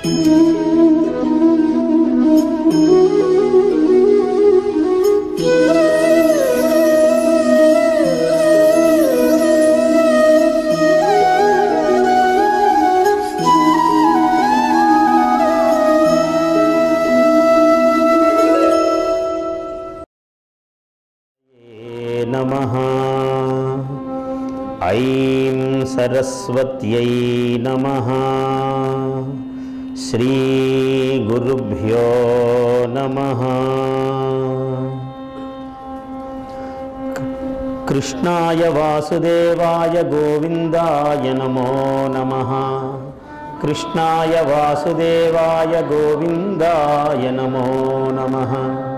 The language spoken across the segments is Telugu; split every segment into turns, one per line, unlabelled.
नमः ऐं सरस्वत्यै नमः श्रीगुरुभ्यो नमः कृष्णाय वासुदेवाय गोविन्दाय नमो नमः कृष्णाय वासुदेवाय गोविन्दाय नमो नमः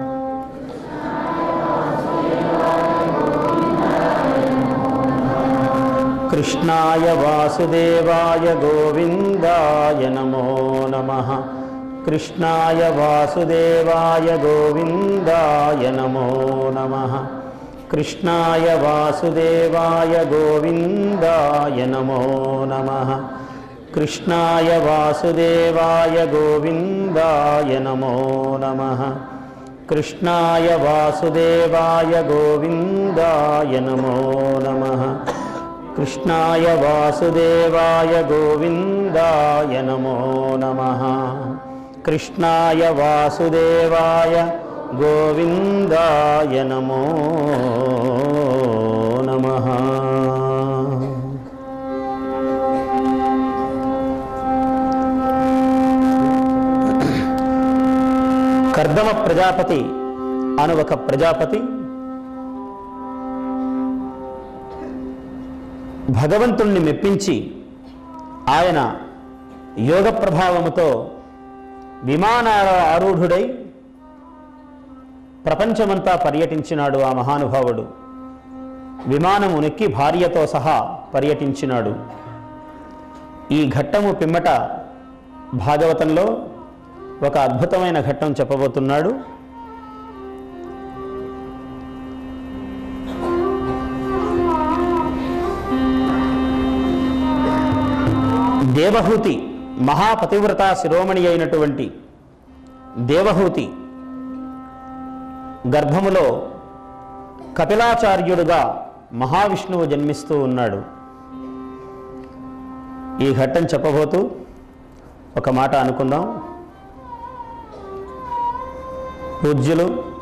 कृष्णाय वासुदेवाय गोविन्दाय नमो नमः कृष्णाय वासुदेवाय गोविन्दाय नमो नमः कृष्णाय वासुदेवाय गोविन्दाय नमो नमः कृष्णाय वासुदेवाय गोविन्दाय नमो नमः कृष्णाय वासुदेवाय गोविन्दाय नमो नमः कृष्णाय वासुदेवाय गोविन्दाय नमो नमः कृष्णाय वासुदेवाय गोविन्दाय नमो नमः కర్దమ ప్రజాపతి అను ఒక ప్రజాపతి భగవంతుణ్ణి మెప్పించి ఆయన యోగ ప్రభావముతో విమానాల ఆరూఢుడై ప్రపంచమంతా పర్యటించినాడు ఆ మహానుభావుడు విమానము నెక్కి భార్యతో సహా పర్యటించినాడు ఈ ఘట్టము పిమ్మట భాగవతంలో ఒక అద్భుతమైన ఘట్టం చెప్పబోతున్నాడు దేవహూతి మహాపతివ్రత శిరోమణి అయినటువంటి దేవహూతి గర్భములో కపిలాచార్యుడుగా మహావిష్ణువు జన్మిస్తూ ఉన్నాడు ఈ ఘట్టం చెప్పబోతూ ఒక మాట అనుకుందాం పూజ్యులు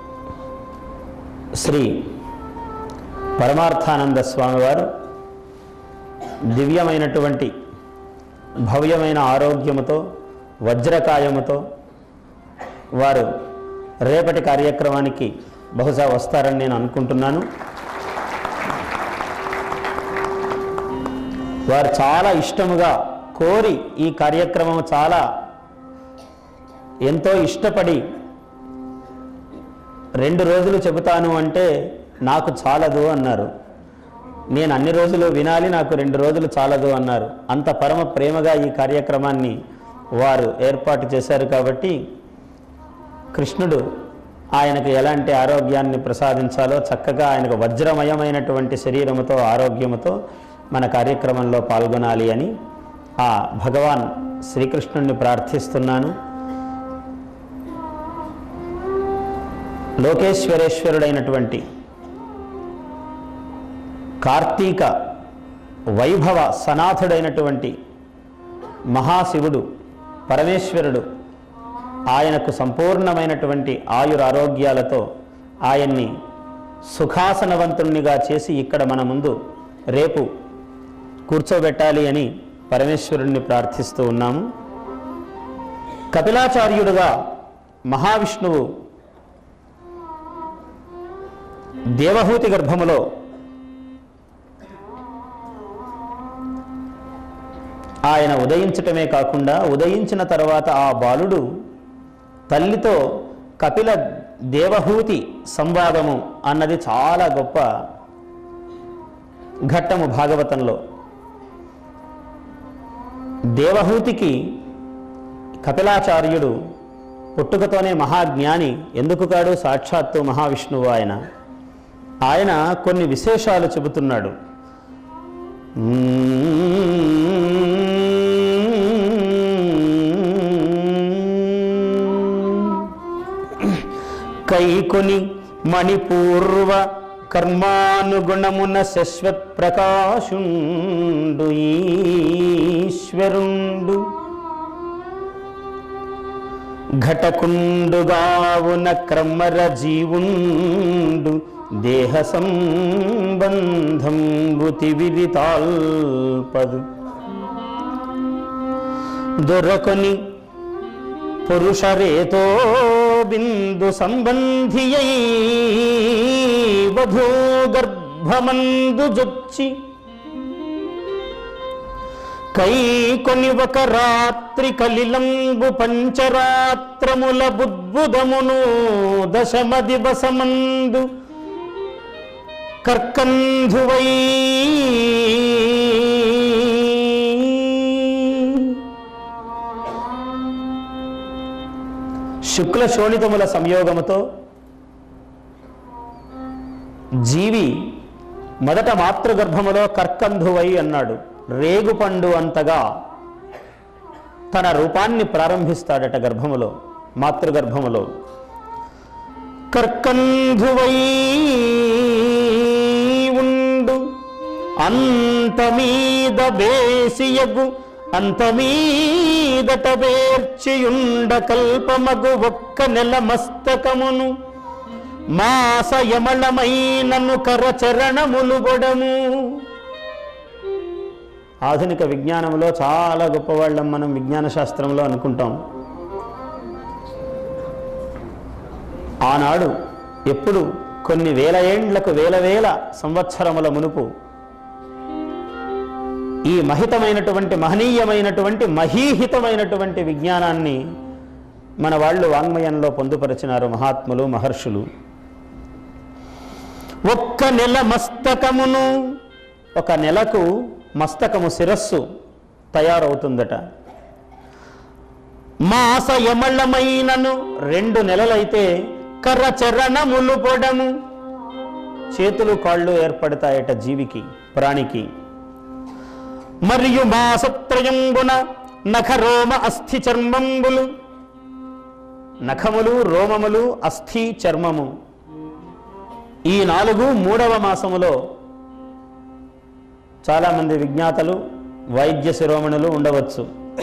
శ్రీ పరమార్థానంద స్వామివారు దివ్యమైనటువంటి భవ్యమైన ఆరోగ్యముతో వజ్రకాయముతో వారు రేపటి కార్యక్రమానికి బహుశా వస్తారని నేను అనుకుంటున్నాను వారు చాలా ఇష్టముగా కోరి ఈ కార్యక్రమం చాలా ఎంతో ఇష్టపడి రెండు రోజులు చెబుతాను అంటే నాకు చాలదు అన్నారు నేను అన్ని రోజులు వినాలి నాకు రెండు రోజులు చాలదు అన్నారు అంత పరమ ప్రేమగా ఈ కార్యక్రమాన్ని వారు ఏర్పాటు చేశారు కాబట్టి కృష్ణుడు ఆయనకు ఎలాంటి ఆరోగ్యాన్ని ప్రసాదించాలో చక్కగా ఆయనకు వజ్రమయమైనటువంటి శరీరముతో ఆరోగ్యముతో మన కార్యక్రమంలో పాల్గొనాలి అని ఆ భగవాన్ శ్రీకృష్ణుణ్ణి ప్రార్థిస్తున్నాను లోకేశ్వరేశ్వరుడైనటువంటి కార్తీక వైభవ సనాథుడైనటువంటి మహాశివుడు పరమేశ్వరుడు ఆయనకు సంపూర్ణమైనటువంటి ఆయురారోగ్యాలతో ఆయన్ని సుఖాసనవంతుణ్ణిగా చేసి ఇక్కడ మన ముందు రేపు కూర్చోబెట్టాలి అని పరమేశ్వరుణ్ణి ప్రార్థిస్తూ ఉన్నాము కపిలాచార్యుడుగా మహావిష్ణువు దేవహూతి గర్భములో ఆయన ఉదయించటమే కాకుండా ఉదయించిన తర్వాత ఆ బాలుడు తల్లితో కపిల దేవహూతి సంవాదము అన్నది చాలా గొప్ప ఘట్టము భాగవతంలో దేవహూతికి కపిలాచార్యుడు పుట్టుకతోనే మహాజ్ఞాని ఎందుకు కాడు సాక్షాత్తు మహావిష్ణువు ఆయన ఆయన కొన్ని విశేషాలు చెబుతున్నాడు కైకొని మణిపూర్వ కర్మానుగుణమున శశ్వత్ ప్రకాశుండు ఈశ్వరుండు ఘటకుండుగావున క్రమర జీవుండు దేహ సంబంధం విరితాల్పదు దొరకొని పురుషరేతో బిందు సంబంధియై వధూ గర్భమందు జొచ్చి కై కొని ఒక రాత్రి కలిలంబు పంచరాత్రముల బుద్బుదమును దశమ దివసమందు కర్కంధువై శుక్ల శోణితముల సంయోగముతో జీవి మొదట మాతృగర్భములో కర్కంధువై అన్నాడు రేగుపండు అంతగా తన రూపాన్ని ప్రారంభిస్తాడట గర్భములో మాతృగర్భములో కర్కంధువై ఉండు అంతమీద బేసియగు అంతమీదట వేర్చియుండ కల్పమగు ఒక్క నెల మస్తకమును మాసయమళమైనను కరచరణములు గొడము ఆధునిక విజ్ఞానంలో చాలా గొప్పవాళ్ళం మనం విజ్ఞాన శాస్త్రంలో అనుకుంటాం ఆనాడు ఎప్పుడు కొన్ని వేల ఏండ్లకు వేల వేల సంవత్సరముల మునుపు ఈ మహితమైనటువంటి మహనీయమైనటువంటి మహీహితమైనటువంటి విజ్ఞానాన్ని మన వాళ్ళు వాంగ్మయంలో పొందుపరిచినారు మహాత్ములు మహర్షులు ఒక్క నెల మస్తకమును ఒక నెలకు మస్తకము శిరస్సు తయారవుతుందట మాస యమళమైనను రెండు నెలలైతే కరచరణములు పొడము చేతులు కాళ్ళు ఏర్పడతాయట జీవికి ప్రాణికి మరియు మాసత్రయంబున నఖరోమ అస్థి చర్మంబులు నఖములు రోమములు అస్థి చర్మము ఈ నాలుగు మూడవ మాసములో చాలామంది విజ్ఞాతలు వైద్య శిరోమణులు ఉండవచ్చు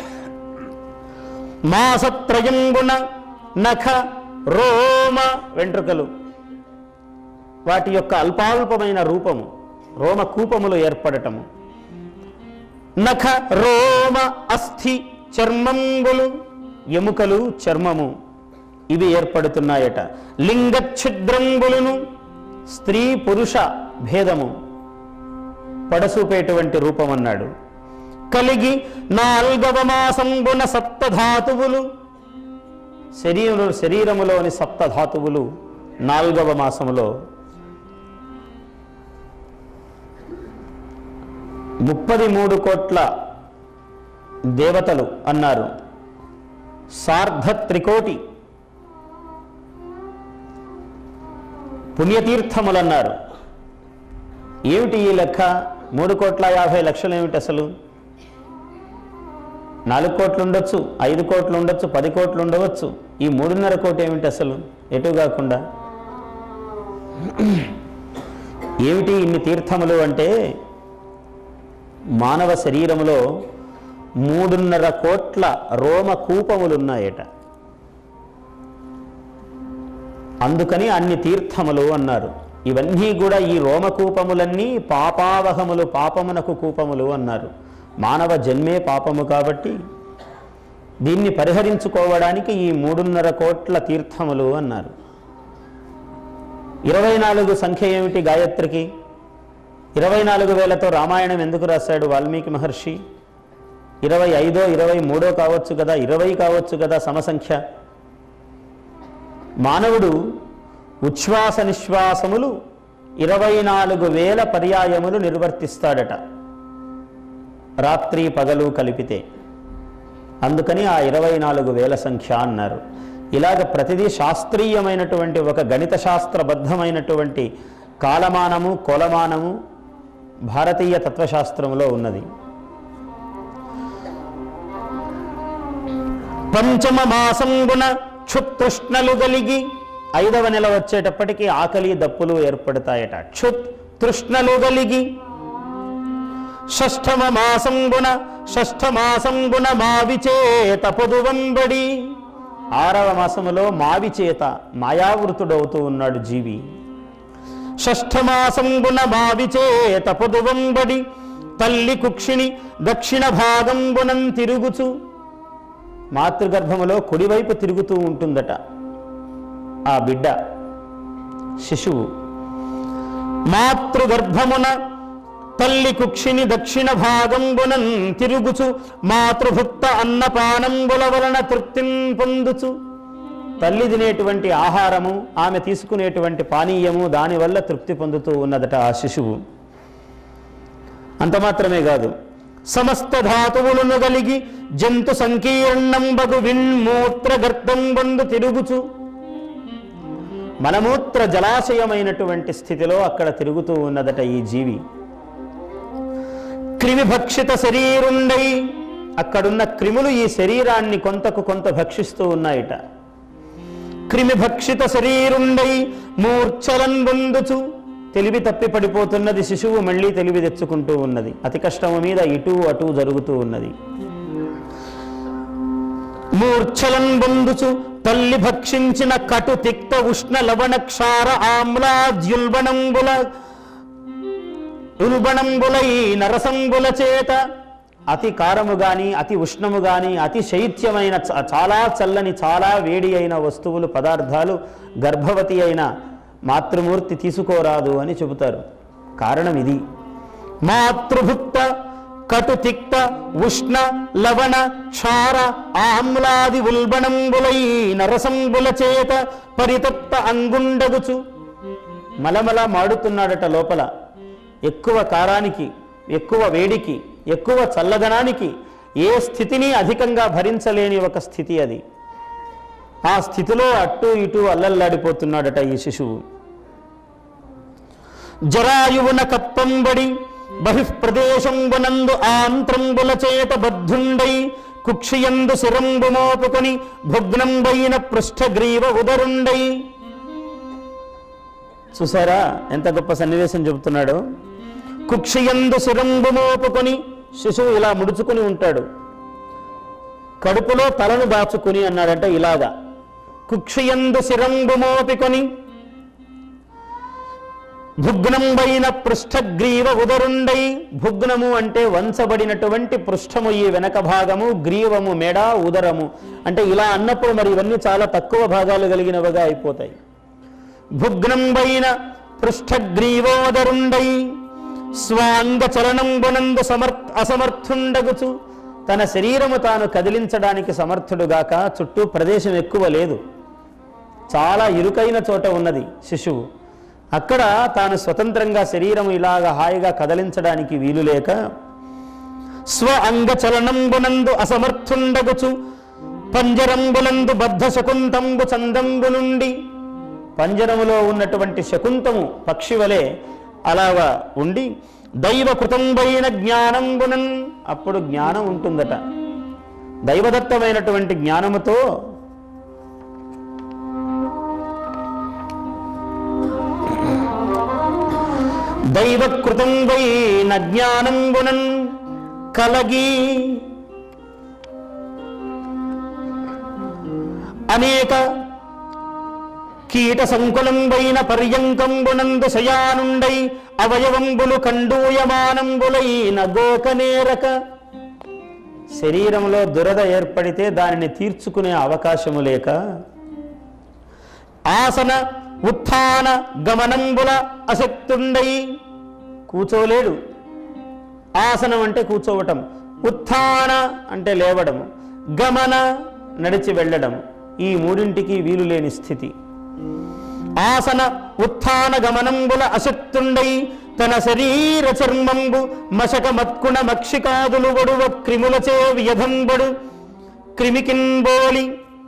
మాసత్రయంబున నఖ రోమ వెంట్రుకలు వాటి యొక్క అల్పాల్పమైన రూపము రోమ కూపములు ఏర్పడటము నఖ రోమ అస్థి చర్మంబులు ఎముకలు చర్మము ఇవి ఏర్పడుతున్నాయట లింగ ఛిద్రంబులను స్త్రీ పురుష భేదము పడసూపేటువంటి రూపం అన్నాడు కలిగి నాల్గవ మాసంబున సప్తధాతువులు శరీరు శరీరములోని సప్తధాతువులు నాల్గవ మాసములో ముప్పది మూడు కోట్ల దేవతలు అన్నారు సార్ధ త్రికోటి పుణ్యతీర్థములన్నారు ఏమిటి ఈ లెక్క మూడు కోట్ల యాభై లక్షలు ఏమిటి అసలు నాలుగు కోట్లు ఉండొచ్చు ఐదు కోట్లు ఉండొచ్చు పది కోట్లు ఉండవచ్చు ఈ మూడున్నర కోటి ఏమిటి అసలు ఎటు కాకుండా ఏమిటి ఇన్ని తీర్థములు అంటే మానవ శరీరములో మూడున్నర కోట్ల రోమ కూపములున్నాయట అందుకని అన్ని తీర్థములు అన్నారు ఇవన్నీ కూడా ఈ రోమకూపములన్నీ పాపావహములు పాపమునకు కూపములు అన్నారు మానవ జన్మే పాపము కాబట్టి దీన్ని పరిహరించుకోవడానికి ఈ మూడున్నర కోట్ల తీర్థములు అన్నారు ఇరవై నాలుగు సంఖ్య ఏమిటి గాయత్రికి ఇరవై నాలుగు వేలతో రామాయణం ఎందుకు రాశాడు వాల్మీకి మహర్షి ఇరవై ఐదో ఇరవై మూడో కావచ్చు కదా ఇరవై కావచ్చు కదా సమసంఖ్య మానవుడు ఉచ్ఛ్వాస నిశ్వాసములు ఇరవై నాలుగు వేల పర్యాయములు నిర్వర్తిస్తాడట రాత్రి పగలు కలిపితే అందుకని ఆ ఇరవై నాలుగు వేల సంఖ్య అన్నారు ఇలాగ ప్రతిదీ శాస్త్రీయమైనటువంటి ఒక గణిత శాస్త్రబద్ధమైనటువంటి కాలమానము కొలమానము భారతీయ తత్వశాస్త్రంలో ఉన్నది పంచమ మాసంగున క్షుతృష్ణలు గలిగి ఐదవ నెల వచ్చేటప్పటికి ఆకలి దప్పులు ఏర్పడతాయట క్షుత్ తృష్ణలు గలిగి షష్ఠమ మాసంగుణ షష్ఠమాసంగుణ మావి చేత పొదువంబడి ఆరవ మాసములో మావి చేత మాయావృతుడవుతూ ఉన్నాడు జీవి షష్ఠమాసంగుణ మావి చేత పొదువంబడి తల్లి కుక్షిని దక్షిణ భాగంబునం తిరుగుచు మాతృగర్భములో కుడివైపు తిరుగుతూ ఉంటుందట ఆ బిడ్డ శిశువు మాతృగర్భమున తల్లి కుక్షిని దక్షిణ భాగంబునం తిరుగుచు మాతృభుక్త అన్నపానంబుల వలన తృప్తిం పొందుచు తల్లి తినేటువంటి ఆహారము ఆమె తీసుకునేటువంటి పానీయము దానివల్ల తృప్తి పొందుతూ ఉన్నదట ఆ శిశువు అంత మాత్రమే కాదు సమస్త ధాతువులను కలిగి జంతు సంకీర్ణంబగు విన్మూత్ర గర్తం బందు తిరుగుచు మలమూత్ర జలాశయమైనటువంటి స్థితిలో అక్కడ తిరుగుతూ ఉన్నదట ఈ జీవి క్రిమి భక్షిత శరీరుండై అక్కడున్న క్రిములు ఈ శరీరాన్ని కొంతకు కొంత భక్షిస్తూ ఉన్నాయట క్రిమి భక్షిత శరీరుండై మూర్ఛలన్ బొందుచు తెలివి తప్పి పడిపోతున్నది శిశువు మళ్ళీ తెలివి తెచ్చుకుంటూ ఉన్నది అతి కష్టము మీద ఇటు అటు జరుగుతూ ఉన్నది మూర్ఛలన్ బొందుచు తల్లి భక్షించిన కటు తిక్త ఉష్ణ లవణ క్షార ఆమ్లాద్యుల్బణంబుల ఉల్బణంబులై నరసంబుల చేత అతి కారము గాని అతి ఉష్ణము గాని అతి శైత్యమైన చ- చాలా చల్లని చాలా వేడి అయిన వస్తువులు పదార్థాలు గర్భవతి అయిన మాతృమూర్తి తీసుకోరాదు అని చెబుతారు కారణం ఇది మాతృభుక్త కటు తిక్త ఉష్ణ లవణ క్షార ఆమ్లాది ఉల్బణంబులై నరసంబుల చేత పరితప్త అంగుండగుచు మలమల మాడుతున్నాడట లోపల ఎక్కువ కారానికి ఎక్కువ వేడికి ఎక్కువ చల్లదనానికి ఏ స్థితిని అధికంగా భరించలేని ఒక స్థితి అది ఆ స్థితిలో అటు ఇటు అల్లల్లాడిపోతున్నాడట ఈ శిశువు జరాయువున కప్పంబడి బహిఃప్రదేశంబునందు ఆంత్రంబుల చేత బద్ధుండై కుక్షియందు శిరంబు మోపుకొని భుగ్నంబైన పృష్ఠగ్రీవ ఉదరుండై చూసారా ఎంత గొప్ప సన్నివేశం చెబుతున్నాడు కుక్షియందు శిరంబు మోపుకొని శిశువు ఇలా ముడుచుకుని ఉంటాడు కడుపులో తలను దాచుకుని అన్నాడంటే ఇలాగా కుక్షియందు శిరంబు మోపికొని భుగ్నంబైన పృష్ఠగ్రీవ ఉదరుండై భుగ్నము అంటే వంచబడినటువంటి పృష్ఠము ఈ వెనక భాగము గ్రీవము మెడ ఉదరము అంటే ఇలా అన్నప్పుడు మరి ఇవన్నీ చాలా తక్కువ భాగాలు కలిగినవిగా అయిపోతాయి భుగ్నంబైన పృష్ఠగ్రీవోదరుండై స్వాంగ చలనంబునందు సమర్థ అసమర్థుండగుచు తన శరీరము తాను కదిలించడానికి సమర్థుడుగాక చుట్టూ ప్రదేశం ఎక్కువ లేదు చాలా ఇరుకైన చోట ఉన్నది శిశువు అక్కడ తాను స్వతంత్రంగా శరీరం ఇలాగ హాయిగా కదలించడానికి వీలు లేక స్వ అంగ చలనంబునందు అసమర్థుండగుచు పంజరంబులందు బద్ధ శకుంతంబు చందంబు నుండి పంజరములో ఉన్నటువంటి శకుంతము పక్షి వలె అలాగా ఉండి దైవ కృతంబైన జ్ఞానంబునన్ అప్పుడు జ్ఞానం ఉంటుందట దైవదత్తమైనటువంటి జ్ఞానముతో దైవకృతంబైన జ్ఞానంబునన్ కలగి అనేక కీట సంకులంబైన పర్యంకంబునందు శయానుండై అవయవంబులు కండూయమానంబులైన గోకనేరక శరీరంలో దురద ఏర్పడితే దానిని తీర్చుకునే అవకాశము లేక ఆసన ఉత్థాన గమనంబుల అశక్తుండై కూచోలేడు ఆసనం అంటే కూర్చోవటం ఉత్థాన అంటే లేవడము గమన నడిచి వెళ్ళడం ఈ మూడింటికి వీలు లేని స్థితి ఆసన ఉత్థాన గమనంబుల అశక్తుండై తన శరీర చర్మంబు మశక మత్కుణ మక్షికాదులు వడువ క్రిములచే వ్యధంబడు క్రిమికింబోలి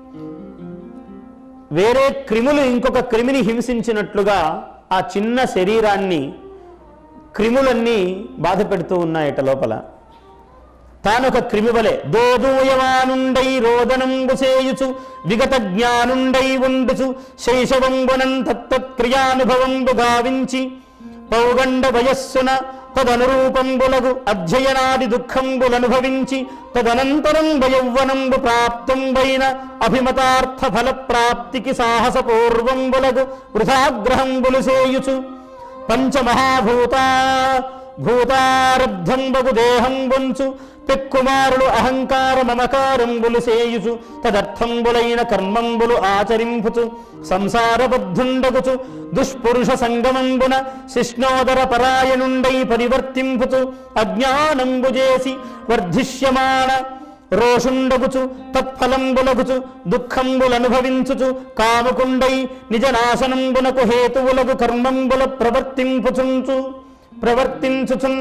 వేరే క్రిములు ఇంకొక క్రిమిని హింసించినట్లుగా ఆ చిన్న శరీరాన్ని క్రిములన్నీ బాధ పెడుతూ ఉన్నాయట లోపల తానొక క్రిమివలే దోదూయమానుండై రోదనంబు సేయుచు విగత జ్ఞానుండై ఉండుచు శైశవంబునం తత్తత్క్రియానుభవంబు గావించి పౌగండ వయస్సున తదనురూపంబులగు అధ్యయనాది దుఃఖంబులనుభవించి తదనంతరం యౌవనంబు ప్రాప్తంబైన అభిమతార్థ ఫల ప్రాప్తికి సాహసపూర్వంబులగు వృథాగ్రహంబులు సేయుచు పంచమహాభూత భూతారబ్ధంబగు దేహం వంచు పెక్కుమారులు అహంకార మమకారంబులు సేయుచు తదర్థంబులైన కర్మంబులు ఆచరింపుచు సంసారబద్ధుండగుచు దుష్పురుష సంగమంబున శిష్ణోదర పరాయణుండై పరివర్తింపుచు అజ్ఞానంబు చేసి వర్ధిష్యమాణ రోషుండగుచు తత్ఫలంబులగుచు దుఃఖంబులనుభవించుచు కాముకుండై నిజనాశనంబునకు హేతువులకు కర్మంబుల ప్రవర్తింపుచుంచు ప్రవర్తించుచున్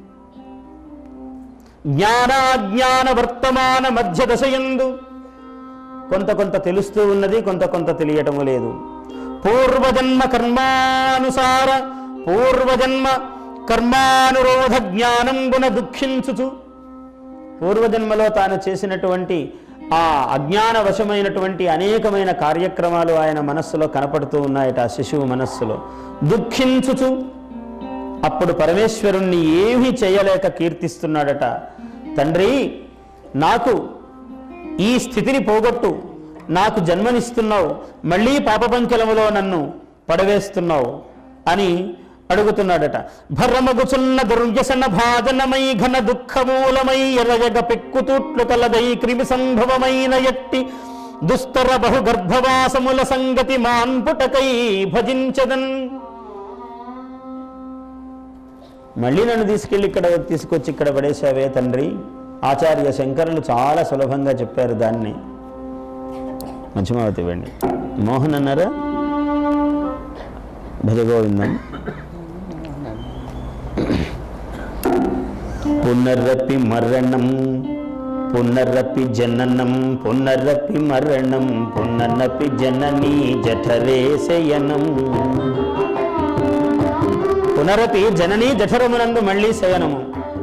జ్ఞానాజ్ఞాన వర్తమాన మధ్య దశయందు కొంత కొంత తెలుస్తూ ఉన్నది కొంత కొంత తెలియటము లేదు పూర్వజన్మ కర్మానుసార పూర్వజన్మ కర్మానురోధ జ్ఞానంబున దుఃఖించుచు పూర్వజన్మలో తాను చేసినటువంటి ఆ అజ్ఞాన వశమైనటువంటి అనేకమైన కార్యక్రమాలు ఆయన మనస్సులో కనపడుతూ ఉన్నాయట ఆ శిశువు మనస్సులో దుఃఖించుచు అప్పుడు పరమేశ్వరుణ్ణి ఏమీ చేయలేక కీర్తిస్తున్నాడట తండ్రి నాకు ఈ స్థితిని పోగొట్టు నాకు జన్మనిస్తున్నావు మళ్ళీ పాపపంచలములో నన్ను పడవేస్తున్నావు అని అడుగుతున్నాడట భరమగుచున్న దుర్వ్యసన భాజనమై ఘన దుఃఖమూలమై ఎరగగ పెక్కుతూట్లు తలదై క్రిమి సంభవమైన ఎట్టి దుస్తర బహు గర్భవాసముల సంగతి మాన్పుటకై భజించదన్ మళ్ళీ నన్ను తీసుకెళ్ళి ఇక్కడ తీసుకొచ్చి ఇక్కడ పడేశావే తండ్రి ఆచార్య శంకరులు చాలా సులభంగా చెప్పారు దాన్ని మధ్యమావతి ఇవ్వండి మోహన్ అన్నారా భజగోవిందం పునరపి మరణం పునరపి జననం పునరపి మరణం పునరపి జననీ జఠరే శయనం పునరపి జననీ జఠరమునందు మళ్ళీ శయనము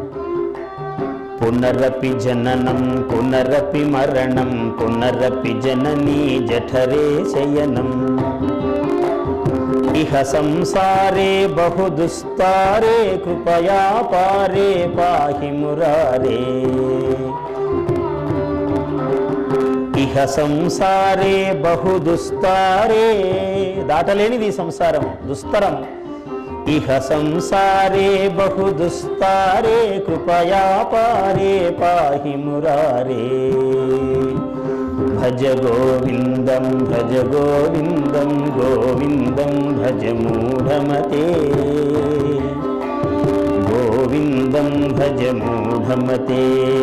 పునరపి జననం పునరపి మరణం పునరపి జననీ జఠరే శయనం ఇహ సంసారే బహు దుస్తారే కృపయా పారే పాహి మురారే ఇహ సంసారే బహు దుస్తారే దాటలేనిది ఈ సంసారం దుస్తరం ఇహ సంసారే బహు దుస్తారే కృపయా పారే పాహి మురారే భజ గోవిందం భజ గోవిందం గోవిందం భజ మూఢమతే గోవిందం భజ మూఢమతే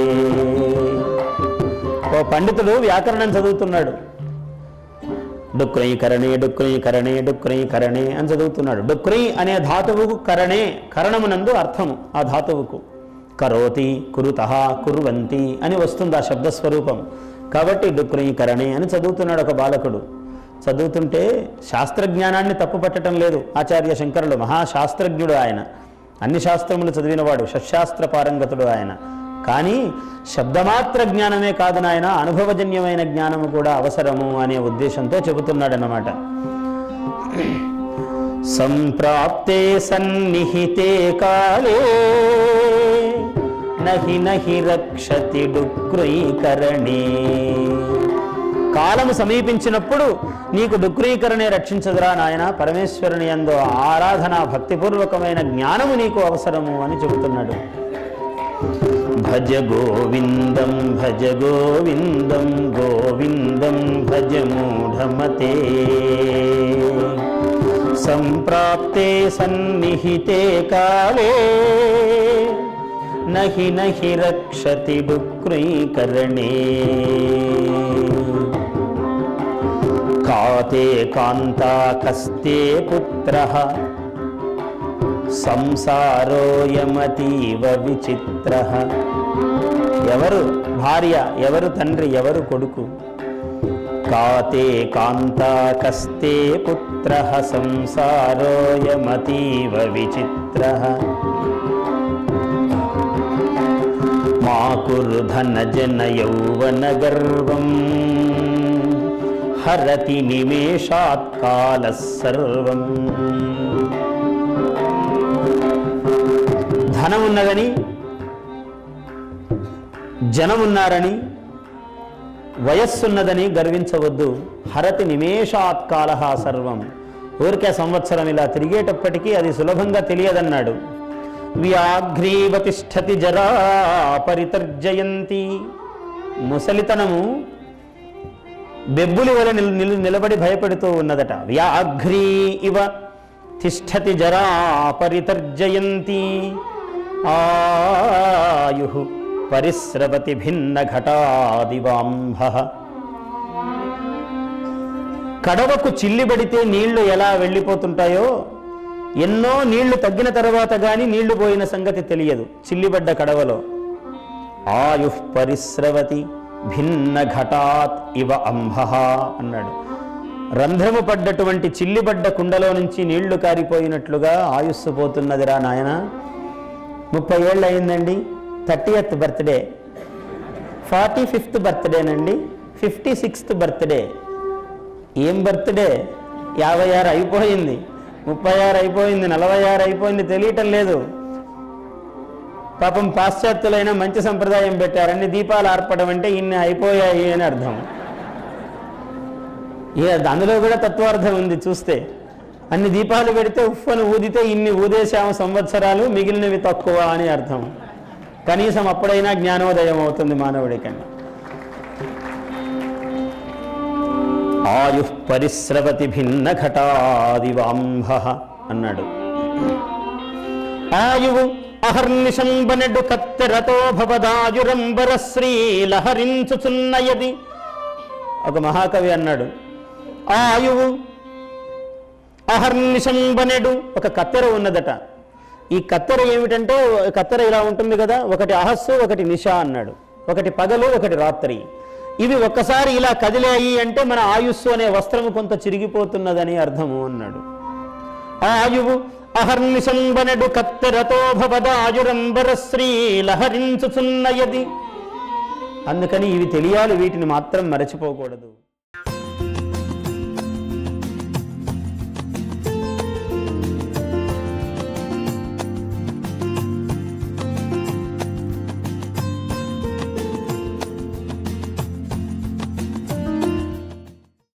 ఓ పండితుడు వ్యాకరణం చదువుతున్నాడు డుక్రై కరణే డుక్రై కరణే డుక్రై కరణే అని చదువుతున్నాడు డుక్రై అనే ధాతువుకు కరణే కరణమునందు అర్థము ఆ ధాతువుకు కరోతి కురుత కుర్వంతి అని వస్తుంది ఆ శబ్దస్వరూపం కాబట్టి డుక్రై కరణే అని చదువుతున్నాడు ఒక బాలకుడు చదువుతుంటే శాస్త్రజ్ఞానాన్ని తప్పుపట్టడం లేదు ఆచార్య శంకరులు మహాశాస్త్రజ్ఞుడు ఆయన అన్ని శాస్త్రములు చదివినవాడు షట్శాస్త్ర పారంగతుడు ఆయన కానీ శబ్దమాత్ర జ్ఞానమే కాదు నాయన అనుభవజన్యమైన జ్ఞానము కూడా అవసరము అనే ఉద్దేశంతో చెబుతున్నాడనమాట సంప్రాప్తే సన్నిహితే కాలే నహి నహి రక్షతి డుక్రీకరణే కాలము సమీపించినప్పుడు నీకు డుక్రీకరణే రక్షించదురా నాయన పరమేశ్వరుని యందు ఆరాధన భక్తిపూర్వకమైన జ్ఞానము నీకు అవసరము అని చెబుతున్నాడు భజ గోవిందం భజ గోవిందం గోవిందం భజ మూఢమతే సంప్రాప్తే సన్నిహితే కాలే నహి నహి రక్షతి డుక్రీకరణే కాతే కాంతా కస్తే పుత్రః సంసారోయమతీవ విచిత్ర ఎవరు భార్య ఎవరు తండ్రి ఎవరు కొడుకు కాతే కాంతా కస్తే పుత్ర సంసారోయమతీవ విచిత్ర మా కురు ధన జన యౌవన గర్వం హరతి నిమేషాత్ కాల సర్వం ధనం ఉన్నదని జనం ఉన్నారని వయస్సున్నదని గర్వించవద్దు హరతి నిమేషాత్ కాల సర్వం ఊరికే సంవత్సరం ఇలా తిరిగేటప్పటికీ అది సులభంగా తెలియదన్నాడు వ్యాఘ్రీవ తిష్టతి జరా పరితర్జయంతి ముసలితనము బెబ్బులి వలె నిల్ నిల్- నిలబడి భయపెడుతూ ఉన్నదట వ్యాఘ్రీ ఇవ తిష్టతి జరా పరితర్జయంతి ఆయు పరిస్రవతి భిన్న ఘటాదివాంభ కడవకు చిల్లిబడితే నీళ్లు ఎలా వెళ్ళిపోతుంటాయో ఎన్నో నీళ్లు తగ్గిన తర్వాత గాని నీళ్లు పోయిన సంగతి తెలియదు చిల్లిబడ్డ కడవలో ఆయు పరిస్రవతి భిన్న ఘటాత్ ఇవ అంభ అన్నాడు రంధ్రము పడ్డటువంటి చిల్లిబడ్డ కుండలో నుంచి నీళ్లు కారిపోయినట్లుగా ఆయుస్సు పోతున్నదిరా నాయన ముప్పై ఏళ్ళు అయిందండి థర్టీయత్ బర్త్డే ఫార్టీ ఫిఫ్త్ బర్త్డేనండి ఫిఫ్టీ సిక్స్త్ బర్త్డే ఏం బర్త్డే యాభై ఆరు అయిపోయింది ముప్పై ఆరు అయిపోయింది నలభై ఆరు అయిపోయింది తెలియటం లేదు పాపం పాశ్చాత్యులైన మంచి సంప్రదాయం పెట్టారని దీపాలు ఆర్పడం అంటే ఇన్ని అయిపోయాయి అని అర్థం ఇక అందులో కూడా తత్వార్థం ఉంది చూస్తే అన్ని దీపాలు పెడితే ఉఫ్ఫను ఊదితే ఇన్ని ఊదేశాము సంవత్సరాలు మిగిలినవి తక్కువ అని అర్థం కనీసం అప్పుడైనా జ్ఞానోదయం అవుతుంది మానవుడికని ఆయు పరిస్రవతి భిన్న ఘటాదివాంభ అన్నాడు ఆయువు అహర్నిశంబనెడు కత్తెరతో భవదాయురంబర శ్రీ లహరించుచున్నయది ఒక మహాకవి అన్నాడు ఆయువు అహర్నిశంబనెడు ఒక కత్తెర ఉన్నదట ఈ కత్తెర ఏమిటంటే కత్తెర ఇలా ఉంటుంది కదా ఒకటి అహస్సు ఒకటి నిష అన్నాడు ఒకటి పగలు ఒకటి రాత్రి ఇవి ఒక్కసారి ఇలా కదిలాయి అంటే మన ఆయుస్సు అనే వస్త్రము కొంత చిరిగిపోతున్నదని అర్థము అన్నాడు ఆయువు అహర్నిశంబనడు కత్తెరతో భవదాయురంబర శ్రీ లహరించుచున్నయది అందుకని ఇవి తెలియాలి వీటిని మాత్రం మరచిపోకూడదు